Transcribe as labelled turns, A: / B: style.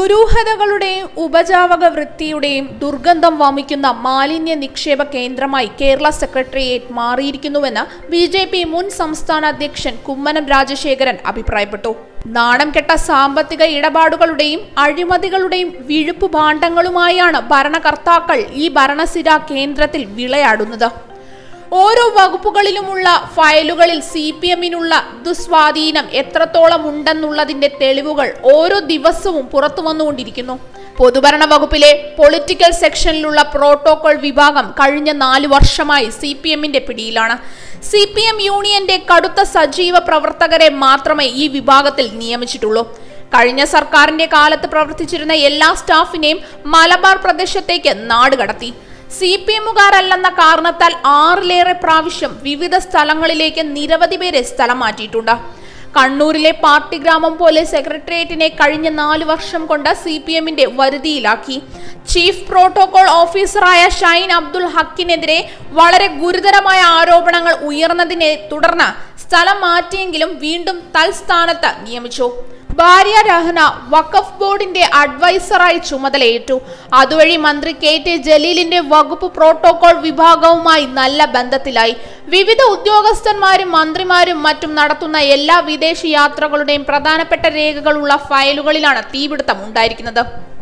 A: ദുരൂഹതകളുടെയും ഉപജാവക വൃത്തിയുടെയും ദുർഗന്ധം വമിക്കുന്ന മാലിന്യ നിക്ഷേപ കേന്ദ്രമായി കേരള സെക്രട്ടേറിയറ്റ് മാറിയിരിക്കുന്നുവെന്ന് ബി ജെ പി മുൻ സംസ്ഥാന അധ്യക്ഷൻ കുമ്മനം രാജശേഖരൻ അഭിപ്രായപ്പെട്ടു നാണം കെട്ട സാമ്പത്തിക ഇടപാടുകളുടെയും അഴിമതികളുടെയും വിഴുപ്പ് ഭാണ്ഡങ്ങളുമായാണ് ഭരണകർത്താക്കൾ ഈ ഭരണസിര കേന്ദ്രത്തിൽ വിളയാടുന്നത് ഓരോ വകുപ്പുകളിലുമുള്ള ഫയലുകളിൽ സി പി എമ്മിനുള്ള ദുസ്വാധീനം എത്രത്തോളം ഉണ്ടെന്നുള്ളതിന്റെ തെളിവുകൾ ഓരോ ദിവസവും പുറത്തു വന്നുകൊണ്ടിരിക്കുന്നു പൊതുഭരണ വകുപ്പിലെ പൊളിറ്റിക്കൽ സെക്ഷനിലുള്ള പ്രോട്ടോകോൾ വിഭാഗം കഴിഞ്ഞ നാലു വർഷമായി സി പി എമ്മിന്റെ പിടിയിലാണ് സി പി എം യൂണിയന്റെ കടുത്ത സജീവ പ്രവർത്തകരെ മാത്രമേ ഈ വിഭാഗത്തിൽ നിയമിച്ചിട്ടുള്ളൂ കഴിഞ്ഞ സർക്കാരിന്റെ കാലത്ത് പ്രവർത്തിച്ചിരുന്ന എല്ലാ സ്റ്റാഫിനെയും മലബാർ പ്രദേശത്തേക്ക് നാടുകടത്തി സി പി എമ്മുകാരല്ലെന്ന കാരണത്താൽ ആറിലേറെ പ്രാവശ്യം വിവിധ സ്ഥലങ്ങളിലേക്ക് നിരവധി പേരെ സ്ഥലം മാറ്റിയിട്ടുണ്ട് കണ്ണൂരിലെ പാർട്ടി ഗ്രാമം പോലെ സെക്രട്ടേറിയറ്റിനെ കഴിഞ്ഞ നാല് വർഷം കൊണ്ട് സി പി എമ്മിന്റെ വരുതിയിലാക്കി ചീഫ് പ്രോട്ടോകോൾ ഓഫീസറായ ഷൈൻ അബ്ദുൽ ഹക്കിനെതിരെ വളരെ ഗുരുതരമായ ആരോപണങ്ങൾ ഉയർന്നതിനെ തുടർന്ന് സ്ഥലം മാറ്റിയെങ്കിലും വീണ്ടും തൽസ്ഥാനത്ത് നിയമിച്ചു ഭാര്യ രഹ്ന വഖഫ് ബോർഡിന്റെ അഡ്വൈസറായി ചുമതലയേറ്റു അതുവഴി മന്ത്രി കെ ടി ജലീലിന്റെ വകുപ്പ് പ്രോട്ടോകോൾ വിഭാഗവുമായി നല്ല ബന്ധത്തിലായി വിവിധ ഉദ്യോഗസ്ഥന്മാരും മന്ത്രിമാരും മറ്റും നടത്തുന്ന എല്ലാ വിദേശ യാത്രകളുടെയും പ്രധാനപ്പെട്ട രേഖകളുള്ള ഫയലുകളിലാണ് തീപിടുത്തം ഉണ്ടായിരിക്കുന്നത്